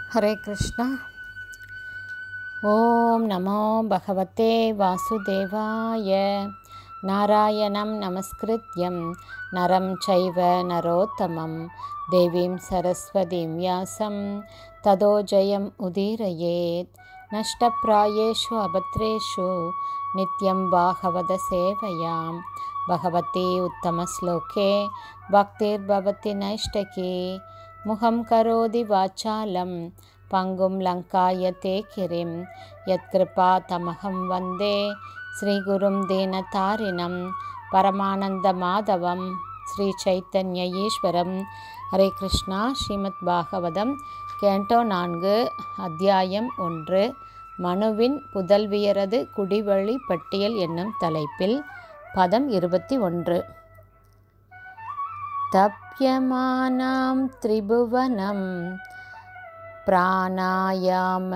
ஹரே கிருஷ்ணா ஓம் நமோ பகவதே வாசுதேவாய நாராயணம் நமஸ்கிருத்யம் நரம் சைவ நரோத்தமம் தேவீம் சரஸ்வதீம் வியாசம் ததோ ஜெயம் உதீரயேத் நஷ்டப்பிராயேஷு அபத்ரேஷு நித்யம் பாகவத சேவையாம் பகவதி உத்தமஸ்லோகே பக்திர்பவதி நைஷ்டகி முகம் கரோதி வாச்சாலம் பங்கும் லங்காயத்தே கிரிம் யத்கிருபா தமகம் வந்தே ஸ்ரீகுரும் தீனதாரிணம் பரமானந்த மாதவம் ஸ்ரீ சைத்தன்ய ஈஸ்வரம் ஹரே கிருஷ்ணா ஸ்ரீமத் பாகவதம் கேண்டோ நான்கு அத்தியாயம் ஒன்று மனுவின் புதல்வியரது குடிவழி பட்டியல் என்னும் தலைப்பில் பதம் இருபத்தி ஒன்று தப்யமானாம் திரிபுவனம் பிராணாயாம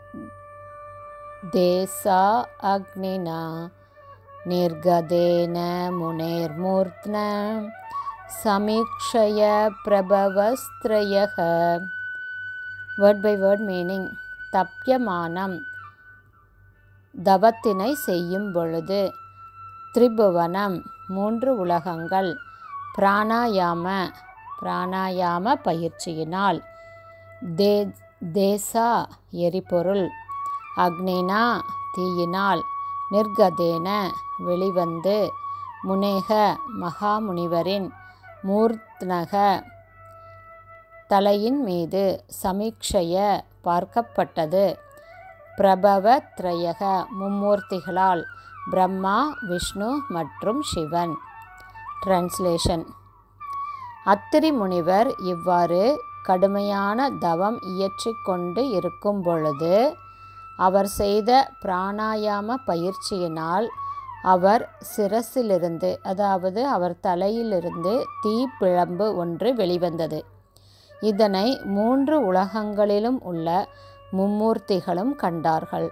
தேசா அக்னினா நிர்கதேன முனேர்மூர்த்ன சமீக்ஷய பிரபவஸ்திரயக வேர்ட் பை வேர்ட் மீனிங் தப்யமானம் தவத்தினை செய்யும் பொழுது திரிபுவனம் மூன்று உலகங்கள் பிராணாயாம பிராணாயாம பயிற்சியினால் தே தேசா எரிபொருள் அக்னினா தீயினால் நிர்கதேன வெளிவந்து முனேக மகாமுனிவரின் மூர்த்னக தலையின் மீது சமீக்ஷைய பார்க்கப்பட்டது பிரபவ திரையக மும்மூர்த்திகளால் பிரம்மா விஷ்ணு மற்றும் சிவன் டிரான்ஸ்லேஷன் அத்திரி முனிவர் இவ்வாறு கடுமையான தவம் இயற்றிக்கொண்டு இருக்கும் பொழுது அவர் செய்த பிராணாயாம பயிற்சியினால் அவர் சிரசிலிருந்து அதாவது அவர் தலையிலிருந்து தீப்பிழம்பு ஒன்று வெளிவந்தது இதனை மூன்று உலகங்களிலும் உள்ள மும்மூர்த்திகளும் கண்டார்கள்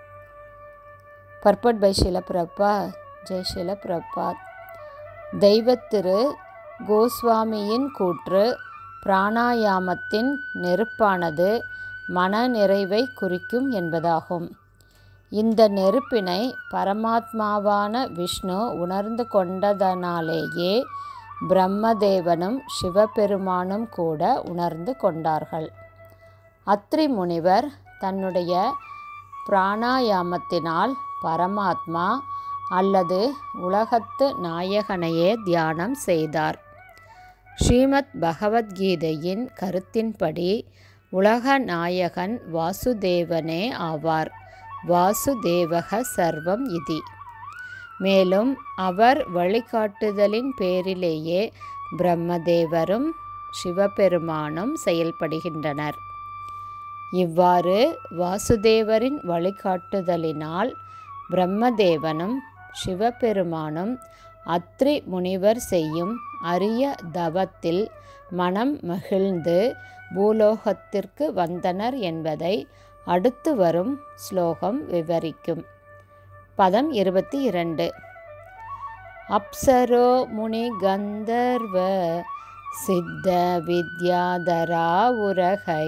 பர்பட் பை ஷிலபிரபா ஜெய் ஷிலபிரபாத் தெய்வத்திரு கோஸ்வாமியின் கூற்று பிராணாயாமத்தின் நெருப்பானது மன நிறைவை குறிக்கும் என்பதாகும் இந்த நெருப்பினை பரமாத்மாவான விஷ்ணு உணர்ந்து கொண்டதனாலேயே பிரம்மதேவனும் சிவபெருமானும் கூட உணர்ந்து கொண்டார்கள் அத்ரி முனிவர் தன்னுடைய பிராணாயாமத்தினால் பரமாத்மா அல்லது உலகத்து நாயகனையே தியானம் செய்தார் ஸ்ரீமத் பகவத்கீதையின் கருத்தின்படி உலக நாயகன் வாசுதேவனே ஆவார் வாசுதேவக சர்வம் இதி மேலும் அவர் வழிகாட்டுதலின் பேரிலேயே பிரம்மதேவரும் சிவபெருமானும் செயல்படுகின்றனர் இவ்வாறு வாசுதேவரின் வழிகாட்டுதலினால் பிரம்மதேவனும் சிவபெருமானும் அத்ரி முனிவர் செய்யும் அரிய தவத்தில் மனம் மகிழ்ந்து பூலோகத்திற்கு வந்தனர் என்பதை அடுத்து வரும் ஸ்லோகம் விவரிக்கும் பதம் இருபத்தி இரண்டு அப்சரோ முனி கந்தர்வ சித்த வித்யாதரா உரகை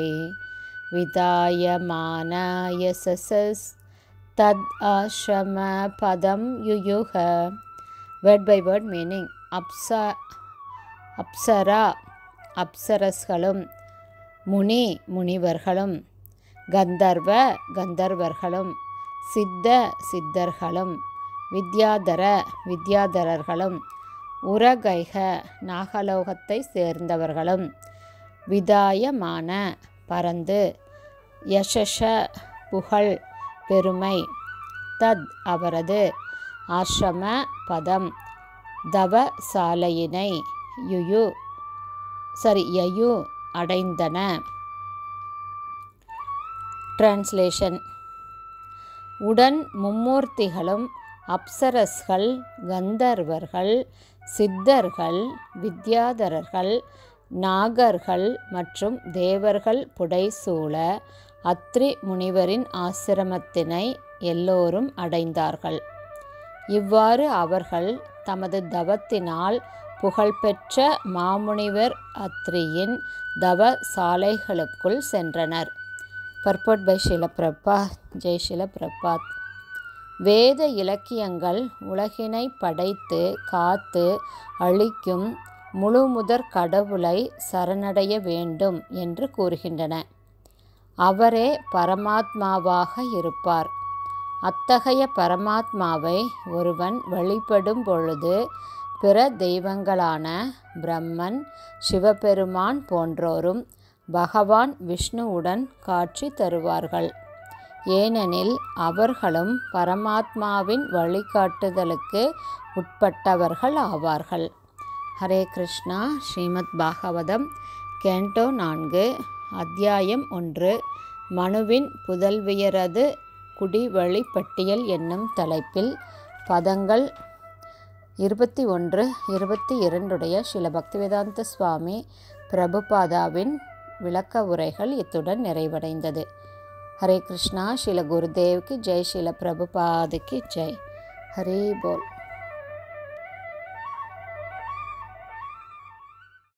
விதாயமானயசஸ் தத் ஆசிரம பதம் யுயுக வேர்ட் பை வேர்ட் மீனிங் அப்ச அப்சரா அப்சரஸ்களும் முனி முனிவர்களும் கந்தர்வ கந்தர்வர்களும் சித்த சித்தர்களும் வித்யாதர வித்யாதரர்களும் உரகைக நாகலோகத்தை சேர்ந்தவர்களும் விதாயமான பறந்து யசஷ புகழ் பெருமை தத் அவரது ஆசிரம பதம் தவ சாலையினை யுயு சரி யயு அடைந்தன டிரான்ஸ்லேஷன் உடன் மும்மூர்த்திகளும் அப்சரஸ்கள் கந்தர்வர்கள் சித்தர்கள் வித்யாதரர்கள் நாகர்கள் மற்றும் தேவர்கள் புடைசூழ அத்ரி முனிவரின் ஆசிரமத்தினை எல்லோரும் அடைந்தார்கள் இவ்வாறு அவர்கள் தமது தவத்தினால் புகழ்பெற்ற மாமுனிவர் அத்ரியின் தவ சாலைகளுக்குள் சென்றனர் பர்பட் பை ஷிலப்பிரபாத் ஜெய் ஷிலப்பிரபாத் வேத இலக்கியங்கள் உலகினை படைத்து காத்து அழிக்கும் முழுமுதற் கடவுளை சரணடைய வேண்டும் என்று கூறுகின்றன அவரே பரமாத்மாவாக இருப்பார் அத்தகைய பரமாத்மாவை ஒருவன் வழிபடும் பொழுது பிற தெய்வங்களான பிரம்மன் சிவபெருமான் போன்றோரும் பகவான் விஷ்ணுவுடன் காட்சி தருவார்கள் ஏனெனில் அவர்களும் பரமாத்மாவின் வழிகாட்டுதலுக்கு உட்பட்டவர்கள் ஆவார்கள் ஹரே கிருஷ்ணா ஸ்ரீமத் பாகவதம் கேண்டோ நான்கு அத்தியாயம் ஒன்று மனுவின் புதல்வியரது குடிவழி பட்டியல் என்னும் தலைப்பில் பதங்கள் இருபத்தி ஒன்று இருபத்தி இரண்டுடைய ஸ்ரீல பக்திவேதாந்த சுவாமி பிரபுபாதாவின் விளக்க உரைகள் இத்துடன் நிறைவடைந்தது ஹரே கிருஷ்ணா ஸ்ரீல குருதேவ்க்கு ஜெய் ஸ்ரீல பிரபுபாதுக்கு ஜெய் ஹரே போல்